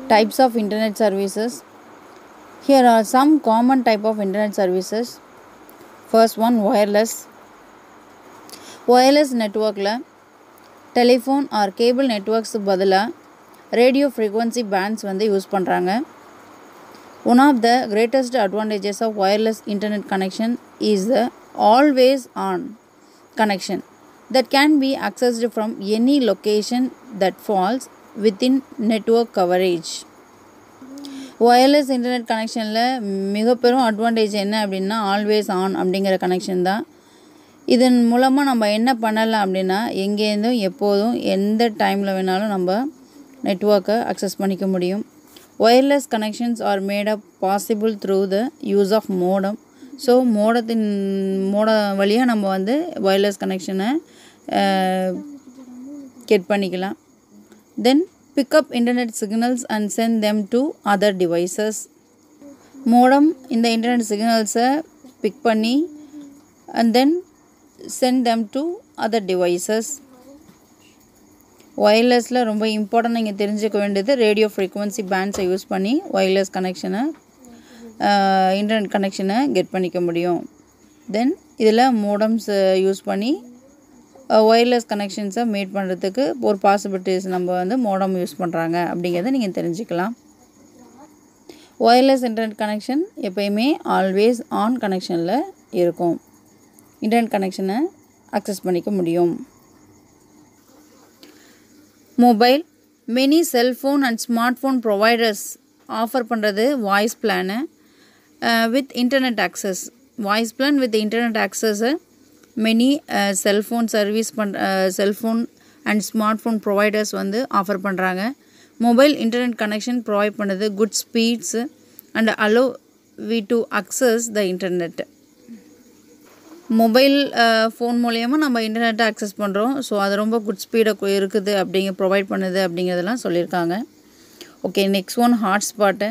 types of internet services here are some common type of internet services first one wireless wireless நெட்ஒர்க்கில் telephone or cable நெட்ஒர்க்ஸுக்கு பதிலாக radio frequency bands வந்து use பண்ணுறாங்க one of the greatest advantages of wireless internet connection is the always on connection that can be accessed from any location that falls within network coverage wireless internet கனெக்ஷனில் மிக பெரும் advantage என்ன அப்படின்னா always on அப்படிங்கிற connection தான் இதன் மூலமாக நம்ம என்ன பண்ணலாம் அப்படின்னா எங்கேருந்தும் எப்போதும் எந்த டைமில் வேணாலும் நம்ம நெட்ஒர்க்கை அக்சஸ் பண்ணிக்க முடியும் wireless connections are made up possible through the use of modem so மோடத்தின் மோட வழியாக நம்ம வந்து ஒயர்லெஸ் கனெக்ஷனை கெட் பண்ணிக்கலாம் then pick up internet signals and send them to other devices modem இந்த இன்டர்நெட் சிக்னல்ஸை பிக் பண்ணி and then send them to other devices ஒயர்லெஸில் ரொம்ப இம்பார்ட்டன்ட் நீங்கள் தெரிஞ்சுக்க வேண்டியது ரேடியோ ஃப்ரீக்வன்சி பேண்ட்ஸை யூஸ் பண்ணி ஒயர்லெஸ் கனெக்ஷனை இன்டர்நெட் கனெக்ஷனை கெட் பண்ணிக்க முடியும் தென் இதில் மோடம்ஸ் யூஸ் பண்ணி ஒயர்லெஸ் கனெக்ஷன்ஸை மேட் பண்ணுறதுக்கு ஒரு பாசிபிலிட்டிஸ் நம்ம வந்து மோடம் யூஸ் பண்ணுறாங்க அப்படிங்கிறத நீங்கள் தெரிஞ்சுக்கலாம் ஒயர்லெஸ் இன்டர்நெட் கனெக்ஷன் எப்பயுமே ஆல்வேஸ் ஆன் கனெக்ஷனில் இருக்கும் இன்டர்நெட் கனெக்ஷனை அக்சஸ் பண்ணிக்க முடியும் mobile many cellphone and smart phone providers offer பண்ணுறது voice plan with internet access voice plan with internet ஆக்சஸை மெனி செல்ஃபோன் சர்வீஸ் பண் cellphone and smart phone providers வந்து ஆஃபர் பண்ணுறாங்க மொபைல் இன்டர்நெட் கனெக்ஷன் ப்ரொவைட் பண்ணுறது good speeds and allow we to access the internet mobile phone மூலயமா நம்ம இன்டர்நெட்டை access பண்ணுறோம் so அது ரொம்ப குட் ஸ்பீடை இருக்குது அப்படிங்க ப்ரொவைட் பண்ணுது அப்படிங்கிறதெல்லாம் சொல்லியிருக்காங்க okay next one hotspot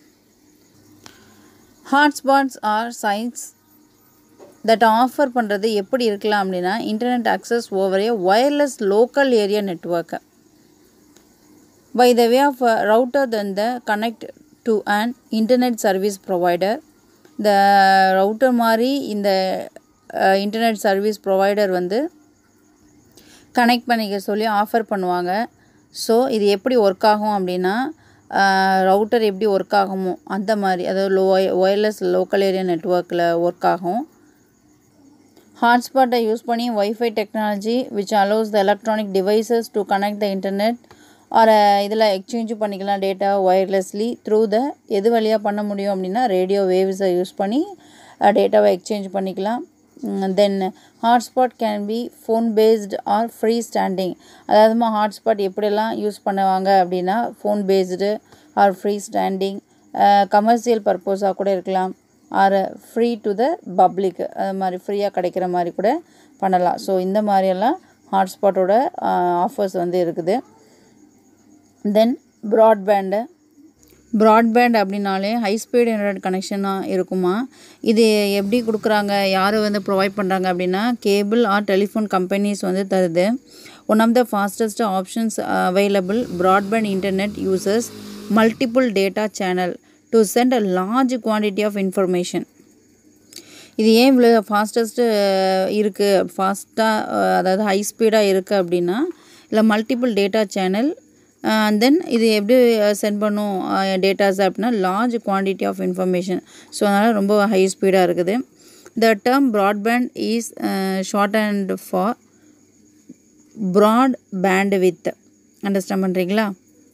hotspots are sites that offer பண்ணுறது எப்படி இருக்கலாம் அப்படின்னா internet access over a wireless local area network by the way of router then the connect to an internet service provider இந்த router மாதிரி இந்த internet service provider வந்து connect பண்ணிக்க சொல்லி ஆஃபர் பண்ணுவாங்க ஸோ இது எப்படி ஒர்க் ஆகும் அப்படின்னா ரவுட்டர் எப்படி ஒர்க் ஆகுமோ அந்த மாதிரி அதாவது லோ ஒயர்லெஸ் லோக்கல் ஏரியா நெட்ஒர்க்கில் ஒர்க் ஆகும் ஹாட்ஸ்பாட்டை யூஸ் பண்ணி wifi technology which allows the electronic devices to connect the internet or இதில் எக்ஸ்சேஞ்சும் பண்ணிக்கலாம் டேட்டா ஒயர்லெஸ்லி த்ரூ த எது வழியாக பண்ண முடியும் அப்படின்னா ரேடியோ வேவ்ஸை யூஸ் பண்ணி டேட்டாவை எக்ஸ்சேஞ்ச் பண்ணிக்கலாம் then hotspot can be phone based or free standing அதாவது ஹாட்ஸ்பாட் எப்படியெல்லாம் யூஸ் பண்ணுவாங்க அப்படின்னா phone based or free standing commercial பர்பஸாக கூட இருக்கலாம் or free to the public அது மாதிரி ஃப்ரீயாக கிடைக்கிற மாதிரி கூட பண்ணலாம் ஸோ இந்த மாதிரியெல்லாம் ஹாட்ஸ்பாட்டோட ஆஃபர்ஸ் வந்து இருக்குது தென் ப்ராட்பேண்டு ப்ராட்பேண்ட் அப்படின்னாலே ஹை ஸ்பீட் இன்டர்நெட் கனெக்ஷனாக இருக்குமா இது எப்படி கொடுக்குறாங்க யார் வந்து ப்ரொவைட் பண்ணுறாங்க அப்படின்னா கேபிள் ஆர் டெலிஃபோன் கம்பெனிஸ் வந்து தருது one of the fastest options available broadband internet users multiple data channel to send a large quantity of information இது ஏன் இவ்வளோ ஃபாஸ்டஸ்ட்டு இருக்குது ஃபாஸ்ட்டாக அதாவது ஹை ஸ்பீடாக இருக்குது அப்படின்னா இல்லை multiple data channel and then இது எப்படி சென்ட் பண்ணும் டேட்டாஸ் அப்படின்னா large quantity of information so அதனால் ரொம்ப ஹை ஸ்பீடாக இருக்குது the term broadband is short and for broad bandwidth understand பண்ணுறீங்களா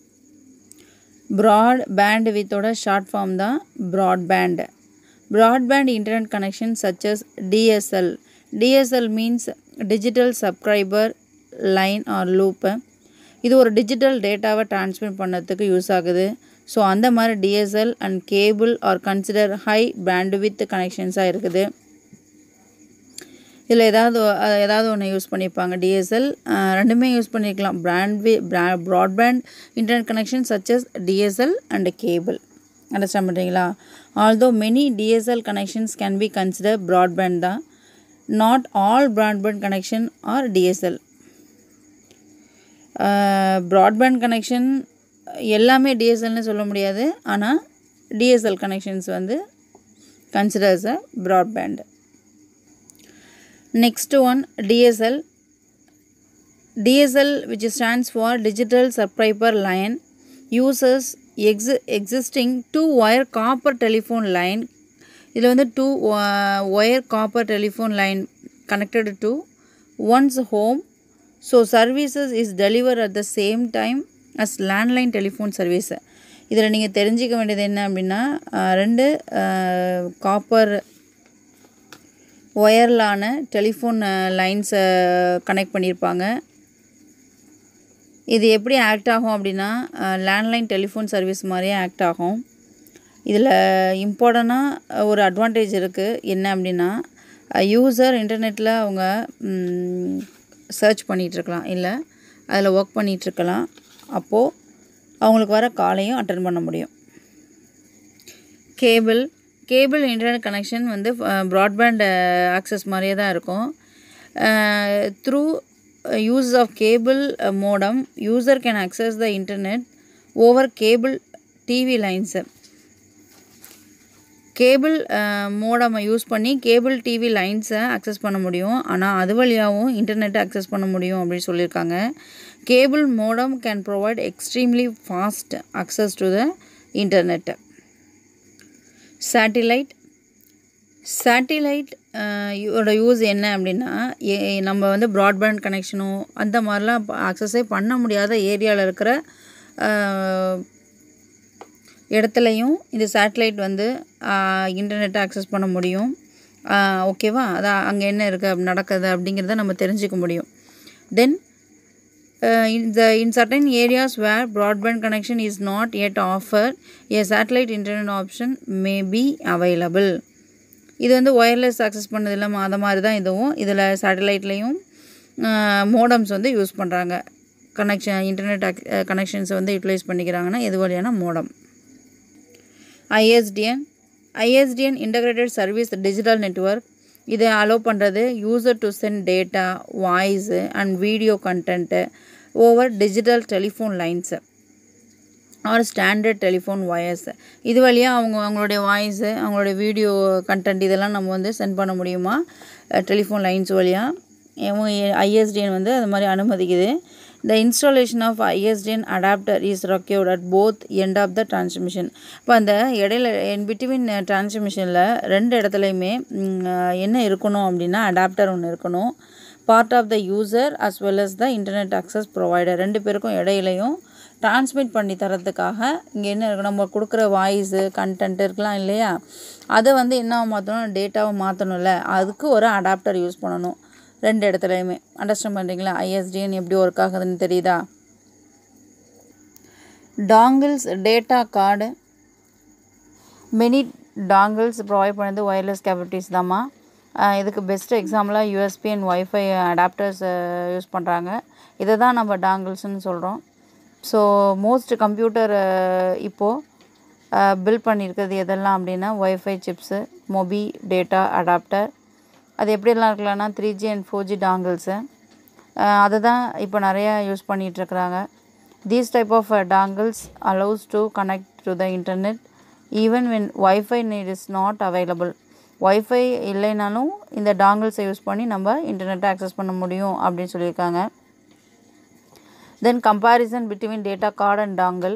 ப்ராட் பேண்ட் வித்தோட ஷார்ட் ஃபார்ம் தான் broadband broadband internet connection such as DSL DSL means digital subscriber line or loop இது ஒரு digital டேட்டாவை டிரான்ஸ்மிட் பண்ணுறதுக்கு use ஆகுது so அந்த மாதிரி DSL and cable are consider high bandwidth கனெக்ஷன்ஸாக இருக்குது இதில் ஏதாவது ஏதாவது ஒன்று யூஸ் பண்ணியிருப்பாங்க டிஎஸ்எல் ரெண்டுமே யூஸ் பண்ணிக்கலாம் பிராண்ட்வி broadband internet connection such as DSL and cable understand பண்ணுறீங்களா although many DSL connections can be consider broadband தான் not all broadband connection are DSL broadband connection எல்லாமே டிஎஸ்எல்னு சொல்ல முடியாது ஆனால் டிஎஸ்எல் கனெக்ஷன்ஸ் வந்து considers a broadband next one DSL DSL which stands for Digital Subscriber Line uses ex- existing two wire copper telephone line இதில் வந்து two wire copper telephone line connected to one's home so services is deliver at the same time as landline telephone service இதில் நீங்கள் தெரிஞ்சிக்க வேண்டியது என்ன அப்படின்னா அஹ், ரெண்டு காப்பர் ஒயர்லான டெலிஃபோன் லைன்ஸை கனெக்ட் பண்ணியிருப்பாங்க இது எப்படி ஆக்ட் ஆகும் அப்படின்னா லேண்ட்லைன் டெலிஃபோன் சர்வீஸ் மாதிரியே ஆக்ட் ஆகும் இதில் இம்பார்ட்டண்ட்டாக ஒரு அட்வான்டேஜ் இருக்குது என்ன அப்படின்னா யூசர் இன்டர்நெட்டில் அவங்க சர்ச் பண்ணிகிட்ருக்கலாம் இல்லை அதில் ஒர்க் பண்ணிகிட்ருக்கலாம் அப்போது அவங்களுக்கு வர காலையும் அட்டன் பண்ண முடியும் கேபிள் கேபிள் இன்டர்நெட் கனெக்ஷன் வந்து ப்ராட்பேண்ட் ஆக்சஸ் மாதிரியே தான் இருக்கும் through use of cable modem user can access the internet over cable TV lines cable modem use பண்ணி கேபிள் டிவி லைன்ஸை அக்சஸ் பண்ண முடியும் ஆனால் அது வழியாகவும் இன்டர்நெட்டை அக்சஸ் பண்ண முடியும் அப்படின்னு சொல்லியிருக்காங்க cable modem can provide extremely fast access to the internet satellite satellite யோட யூஸ் என்ன அப்படின்னா ஏ- நம்ம வந்து ப்ராட்பேண்ட் கனெக்ஷனோ அந்த மாதிரிலாம் அக்சஸே பண்ண முடியாத ஏரியாவில் இருக்கிற அஹ், இடத்துலையும் இந்த சேட்டலைட் வந்து இன்டர்நெட்டை அக்சஸ் பண்ண முடியும் ஆஹ் ஓகேவா அதான் அங்கே என்ன இருக்குது நடக்குது அப்படிங்கிறத நம்ம தெரிஞ்சுக்க முடியும் தென் in the in certain areas where broadband connection is not yet offered a satellite internet option may be available இது வந்து ஒயர்லெஸ் அக்சஸ் பண்ணது இல்லாமல் அது மாதிரி தான் இதுவும் இதில் சேட்டலைட்லேயும் மோடம்ஸ் வந்து யூஸ் பண்ணுறாங்க கனெக்ஷன் இன்டர்நெட் கனெக்ஷன்ஸை வந்து யூட்டிலைஸ் பண்ணிக்கிறாங்கன்னா எது வழியான modem ISDN ISDN integrated service digital network இதை அலோவ் பண்ணுறது user to send data voice and video content over digital telephone lines or standard telephone wires இது வழியாக அவங்க அவங்களுடைய வாய்ஸு அவங்களுடைய வீடியோ கண்டென்ட் இதெல்லாம் நம்ம வந்து சென்ட் பண்ண முடியுமா டெலிஃபோன் லைன்ஸ் வழியாக ஐஎஸ்டிஎன் வந்து அது மாதிரி அனுமதிக்குது the installation of ISDN adapter is required at both end of the transmission இப்போ அந்த இடையில என் பிட்வீன் டிரான்ஸ்மிஷனில் ரெண்டு இடத்துலையுமே ம், என்ன இருக்கணும் அப்படின்னா அடாப்டர் ஒன்று இருக்கணும் part of the user as well as the internet access provider ரெண்டு பேருக்கும் இடையிலையும் டிரான்ஸ்மிட் பண்ணி தரதுக்காக இங்கே என்ன இருக்கு நம்ம கொடுக்குற வாய்ஸு கண்டென்ட் இருக்கலாம் இல்லையா அதை வந்து என்ன மாற்றணும் டேட்டாவை மாற்றணும்ல அதுக்கு ஒரு அடாப்டர் யூஸ் பண்ணணும் ரெண்டு இடத்துலையுமே அண்டர்ஸ்டாண்ட் பண்ணுறீங்களா ஐஎஸ்டிஎன் எப்படி ஒர்க் ஆகுதுன்னு தெரியுதா dongles data card many dongles provide பண்ணது ஒயர்லெஸ் கேபிலிட்டிஸ் தாம்மா அஹ் இதுக்கு பெஸ்ட் எக்ஸாம்பிளாக USB and wifi adapters use பண்ணுறாங்க இதை தான் நம்ம டாங்கிள்ஸ்னு சொல்கிறோம் ஸோ மோஸ்ட் கம்ப்யூட்டர் இப்போது பில் பண்ணியிருக்கிறது எதெல்லாம் அப்படின்னா ஒய்ஃபை சிப்ஸு மொபி டேட்டா அடாப்டர் அது எப்படியெல்லாம் இருக்கலாம்னா three G and four G dongles அதை தான் இப்போ நிறையா யூஸ் பண்ணிகிட்ருக்குறாங்க these type of dongles allows to connect to the internet even when wifi NEET is not available wifi இல்லைனாலும் இந்த டாங்கிள்ஸை யூஸ் பண்ணி நம்ம இன்டர்நெட்டை ஆக்சஸ் பண்ண முடியும் அப்படின்னு சொல்லியிருக்காங்க then comparison between data card and dongle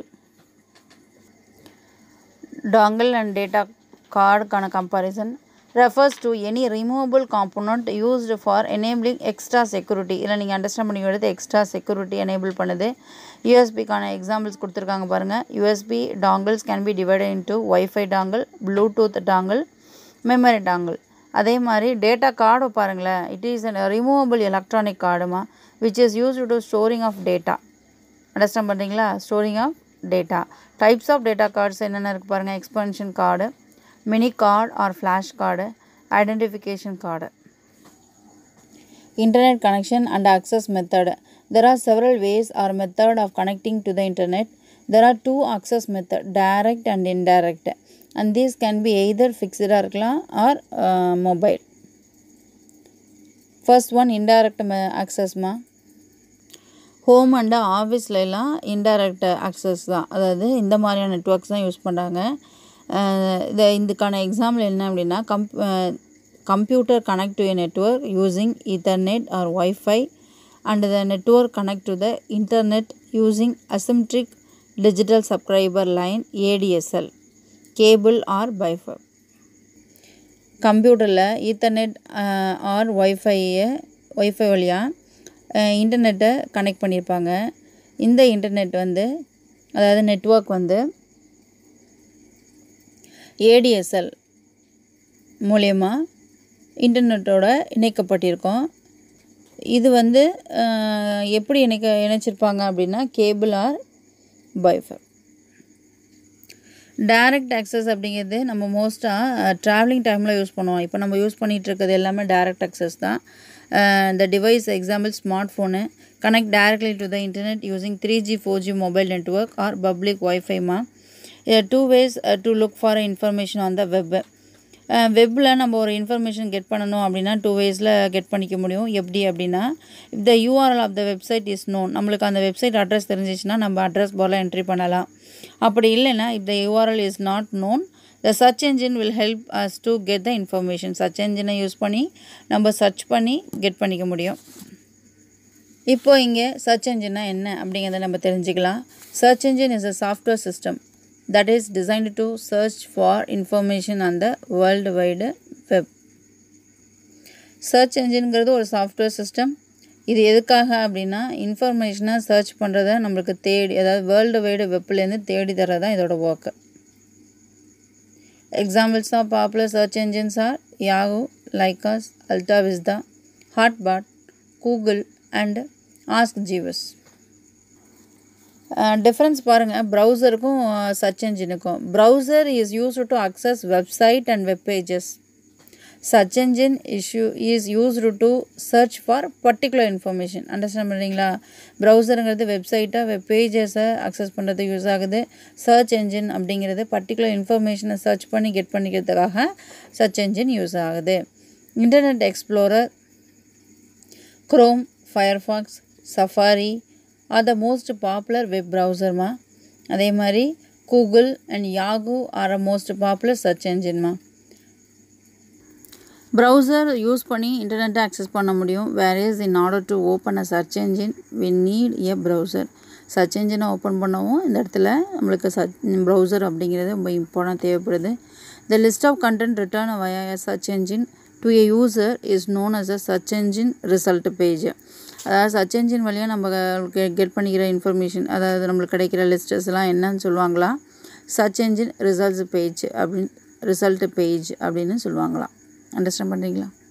dongle and data card kind of comparison refers to any removable component used for enabling extra security இல்லை நீங்கள் அண்டர்ஸ்டாண்ட் பண்ணி எடுத்து எக்ஸ்ட்ரா செக்யூரிட்டி எனேபிள் பண்ணுது யூஎஸ்பிக்கான எக்ஸாம்பிள்ஸ் கொடுத்துருக்காங்க பாருங்கள் USB dongles can be divided into wifi dongle bluetooth dongle memory dongle அதே மாதிரி data card பாருங்களேன் it is a removable electronic கார்டுமா which is used to storing of data understand பண்ணுறீங்களா storing of data types of data cards என்னென்ன இருக்குது பாருங்கள் expansion card mini card or flash card identification card internet connection and access method there are several ways or method of connecting to the internet there are two access method direct and indirect and these can be either fixed இருக்கலாம் or uh, mobile first one indirect ma- access மா home and ஆஃபீஸ்லலாம் indirect access தான் அதாவது இந்த மாதிரியான networks தான் use பண்ணுறாங்க இந்த இதுக்கான எக்ஸாம்பிள் என்ன அப்படின்னா கம் computer connect to a network using ethernet or wifi and the network connect to the internet using asymmetric digital subscriber line ADSL cable or fibre கம்ப்யூட்டரில் ஈத்தர்நெட் ஆர் ஒய்ஃபையை ஒய்ஃபை வழியாக இன்டர்நெட்டை connect பண்ணியிருப்பாங்க இந்த இன்டர்நெட் வந்து அதாவது network வந்து ADSL மூலயமா இன்டர்நெட்டோட இணைக்கப்பட்டிருக்கோம் இது வந்து எப்படி இணைக்க இணைச்சிருப்பாங்க அப்படின்னா cable or fibre direct access அப்படிங்கிறது நம்ம மோஸ்ட்டாக ட்ராவலிங் டைமில் யூஸ் பண்ணுவோம் இப்போ நம்ம யூஸ் பண்ணிகிட்டு இருக்கிறது எல்லாமே டைரக்ட் அக்சஸ் தான் இந்த device example smart phone connect directly to the internet using three G four G mobile network or public ஒய்ஃபைமா two ways to look for information on the web வெப்பில் நம்ம ஒரு இன்ஃபர்மேஷன் கெட் பண்ணணும் அப்படின்னா two வேஸில் get பண்ணிக்க முடியும் எப்படி அப்படின்னா if the URL of the website is known நம்மளுக்கு அந்த வெப்சைட் அட்ரஸ் தெரிஞ்சிச்சுன்னா நம்ம அட்ரஸ் போல் என்ட்ரி பண்ணலாம் அப்படி இல்லைன்னா if the URL is not known the search engine will help us to get the information search என்ஜினை யூஸ் பண்ணி நம்ம சர்ச் பண்ணி கெட் பண்ணிக்க முடியும் இப்போ இங்கே சர்ச் என்ஜின்னா என்ன அப்படிங்கிறத நம்ம தெரிஞ்சுக்கலாம் search engine is a software system that is designed to search for information on the world wide web search என்ஜின்ங்கிறது ஒரு சாஃப்ட்வேர் சிஸ்டம் இது எதுக்காக அப்படின்னா இன்ஃபர்மேஷனை சர்ச் பண்ணுறத நம்மளுக்கு தேடி அதாவது வேர்ல்டு வைடு வெப்லேருந்து தேடி தரதான் இதோட work examples of popular search engines are Yahoo Lycos AltaVista HotBot Google and Ask Jeeves difference பாருங்கள் ப்ரௌசருக்கும் சர்ச் என்ஜினுக்கும் browser is used to access website and web pages search engine issue is used to search for particular information understand பண்ணுறீங்களா ப்ரௌசருங்கிறது வெப்சைட்டை web பேஜஸை access பண்ணுறது use ஆகுது search engine அப்படிங்கிறது பர்டிகுலர் இன்ஃபர்மேஷனை சர்ச் பண்ணி கெட் பண்ணிக்கிறதுக்காக சர்ச் என்ஜின் யூஸ் ஆகுது Internet Explorer Chrome Firefox Safari are the most popular web ப்ரௌசர்மா அதே மாதிரி Google and Yahoo are a most popular search என்ஜின்மா ப்ரௌசர் யூஸ் பண்ணி இன்டர்நெட்டை அக்சஸ் பண்ண முடியும் where is in order to open a search engine we need a browser search என்ஜினை open பண்ணவும் இந்த இடத்துல நம்மளுக்கு சர்ச் ப்ரௌசர் அப்படிங்கிறது ரொம்ப இம்பார்ட்டன்ட் தேவைப்படுது the list of content return via search engine to a user is known as a search engine result page அதாவது search engine வழியாக நம்ம கெட் பண்ணிக்கிற இன்ஃபர்மேஷன் அதாவது நம்மளுக்கு கிடைக்கிற லிஸ்டஸ்லாம் என்னன்னு சொல்லுவாங்களா சர்ச் என்ஜின் ரிசல்ட்ஸ் பேஜ் அப்படின்னு ரிசல்ட் பேஜ் அப்படின்னு சொல்லுவாங்களாம் அண்டர்ஸ்டாண்ட் பண்ணுறீங்களா